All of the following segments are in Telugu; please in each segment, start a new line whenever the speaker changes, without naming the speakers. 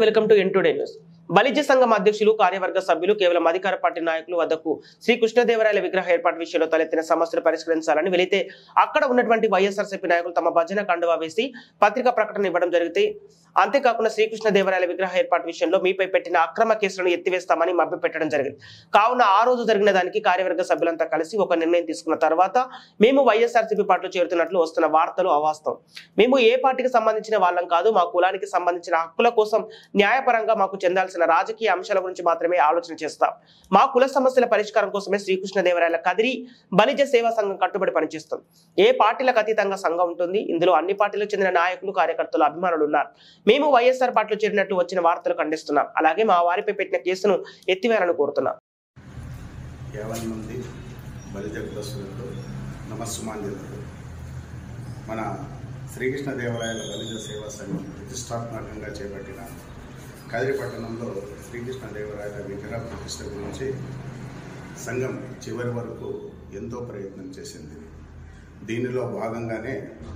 welcome to N today news Balija సంఘం అధ్యక్షులు కార్యవర్గ సభ్యులు కేవలం అధికార పార్టీ నాయకులు వద్దకు శ్రీ కృష్ణదేవరాయల విగ్రహ ఏర్పాటు విషయంలో తలెత్తిన సమస్యలు పరిష్కరించాలని వెళితే అక్కడ ఉన్నటువంటి వైఎస్ఆర్సీపీ నాయకులు తమ భజన కండువా వేసి పత్రికా ప్రకటన ఇవ్వడం జరిగితే అంతేకాకుండా శ్రీకృష్ణదేవరాయల విగ్రహ ఏర్పాటు విషయంలో మీపై పెట్టిన అక్రమ కేసులను ఎత్తివేస్తామని మభ్యపెట్టడం జరిగింది కావున ఆ రోజు జరిగిన దానికి కార్యవర్గ సభ్యులంతా కలిసి ఒక నిర్ణయం తీసుకున్న తర్వాత మేము వైఎస్ఆర్సీపీ పార్టీలో చేరుతున్నట్లు వస్తున్న వార్తలు అవాస్తవం మేము ఏ పార్టీకి సంబంధించిన వాళ్ళం కాదు మా కులానికి సంబంధించిన హక్కుల కోసం న్యాయపరంగా మాకు చెందాల్సిన రాజకీయ అంశాల గురించి మాత్రమే ఆలోచన చేస్తాం మా కుల సమస్యల పరిష్కారం కోసమే శ్రీకృష్ణదేవరాయల కదిరి బలిజ సేవా సంఘం కట్టుబడి పనిచేస్తుంది ఏ పార్టీలకు అతీతంగా సంఘం ఉంటుంది ఇందులో అన్ని పార్టీలకు చెందిన నాయకులు కార్యకర్తలు అభిమానులు ఉన్నారు మేము వైఎస్ఆర్ పార్టీలో చేరినట్టు వచ్చిన వార్తలు ఖండిస్తున్నాం అలాగే మా వారిపై పెట్టిన కేసును ఎత్తివేయాలని కోరుతున్నాం
యావన్ మంది బలిజ కులస్తులకు నమస్సుమాంజలు మన శ్రీకృష్ణదేవరాయల బలిజ సేవా సంఘం ప్రతిష్టాత్మకంగా చేపట్టిన కదిరి పట్టణంలో శ్రీకృష్ణదేవరాయల విగ్రహ ప్రతిష్ట గురించి సంఘం చివరి వరకు ఎంతో ప్రయత్నం చేసింది దీనిలో భాగంగానే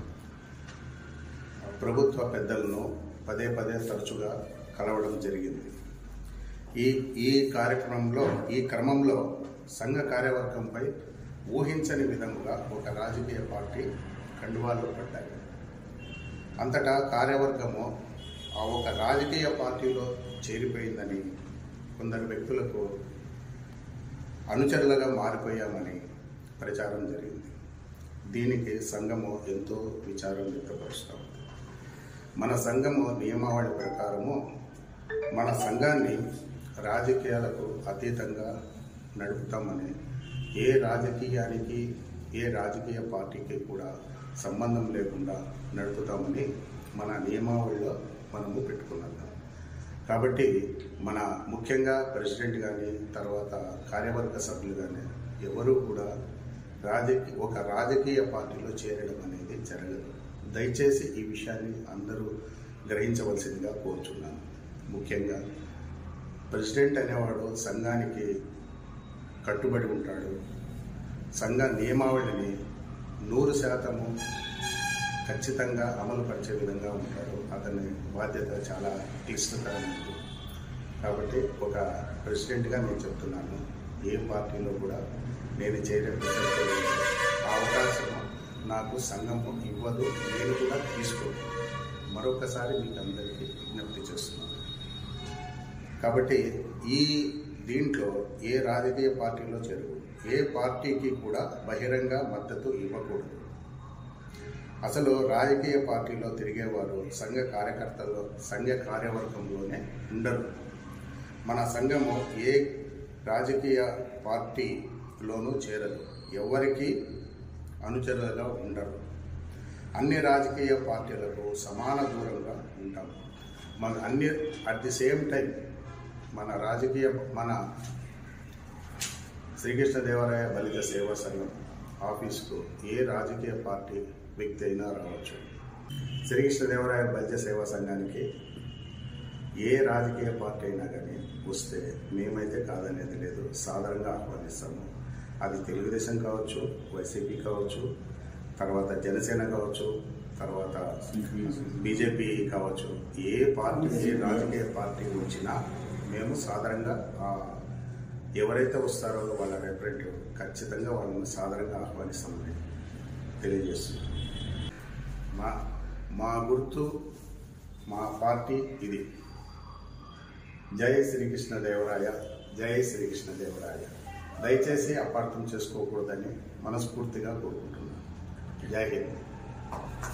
ప్రభుత్వ పెద్దలను పదే పదే తరచుగా కలవడం జరిగింది ఈ ఈ కార్యక్రమంలో ఈ క్రమంలో సంఘ కార్యవర్గంపై ఊహించని విధంగా ఒక రాజకీయ పార్టీ కండువాలు పడ్డాయి అంతటా కార్యవర్గము ఆ ఒక రాజకీయ పార్టీలో చేరిపోయిందని కొందరు వ్యక్తులకు అనుచరులుగా మారిపోయామని ప్రచారం జరిగింది దీనికి సంఘము ఎంతో విచారం వ్యక్తపరుస్తూ ఉంది మన సంఘము నియమావళి ప్రకారము మన సంఘాన్ని రాజకీయాలకు అతీతంగా నడుపుతామని ఏ రాజకీయానికి ఏ రాజకీయ పార్టీకి కూడా సంబంధం లేకుండా నడుపుతామని మన నియమావళిలో మనము పెట్టుకున్నాం కాబట్టి మన ముఖ్యంగా ప్రెసిడెంట్ కానీ తర్వాత కార్యవర్గ సభ్యులు కానీ ఎవరూ కూడా రాజకీయ ఒక రాజకీయ పార్టీలో చేరడం అనేది జరగదు దయచేసి ఈ విషయాన్ని అందరూ గ్రహించవలసిందిగా కోరుచున్నాను ముఖ్యంగా ప్రెసిడెంట్ అనేవాడు సంఘానికి కట్టుబడి ఉంటాడు సంఘ నియమావళిని నూరు శాతము ఖచ్చితంగా అమలు పరిచే విధంగా ఉంటాడు అతని బాధ్యత చాలా క్లిష్టతరమైనది కాబట్టి ఒక ప్రెసిడెంట్గా నేను చెప్తున్నాను ఏ పార్టీలో కూడా నేను చేయడం ఆ అవకాశం నాకు సంఘము ఇవ్వదు నేను కూడా తీసుకోను మరొకసారి మీకు అందరికీ విజ్ఞప్తి చేస్తున్నాను కాబట్టి ఈ దీంట్లో ఏ రాజకీయ పార్టీలో చేరు ఏ పార్టీకి కూడా బహిరంగ మద్దతు ఇవ్వకూడదు అసలు రాజకీయ పార్టీలో తిరిగేవారు సంఘ కార్యకర్తల్లో సంఘ కార్యవర్గంలోనే ఉండరు మన సంఘము ఏ రాజకీయ పార్టీలోనూ చేరదు ఎవరికి అనుచరులుగా ఉండరు అన్ని రాజకీయ పార్టీలకు సమాన దూరంగా ఉంటాం మన అన్ని అట్ ది సేమ్ టైం మన రాజకీయ మన శ్రీకృష్ణదేవరాయ బలిజ సేవా సంఘం ఆఫీస్కు ఏ రాజకీయ పార్టీ వ్యక్తి అయినా రావచ్చు శ్రీకృష్ణదేవరాయ బలిజ సేవా సంఘానికి ఏ రాజకీయ పార్టీ అయినా కానీ వస్తే మేమైతే కాదనేది లేదు సాధారణంగా ఆహ్వానిస్తాము అది తెలుగుదేశం కావచ్చు వైసీపీ కావచ్చు తర్వాత జనసేన కావచ్చు తర్వాత బీజేపీ కావచ్చు ఏ పార్టీ ఏ రాజకీయ పార్టీ వచ్చినా మేము సాధారణంగా ఆ, ఎవరైతే వస్తారో వాళ్ళ రిప్రజెంటేటివ్ ఖచ్చితంగా వాళ్ళని సాధారణంగా ఆహ్వానిస్తామని తెలియజేస్తున్నాం మా మా గుర్తు మా పార్టీ ఇది జై శ్రీకృష్ణ దేవరాయ జై శ్రీకృష్ణ దేవరాయ దయచేసి అపార్థం చేసుకోకూడదని మనస్ఫూర్తిగా కోరుకుంటున్నాను జై హింద్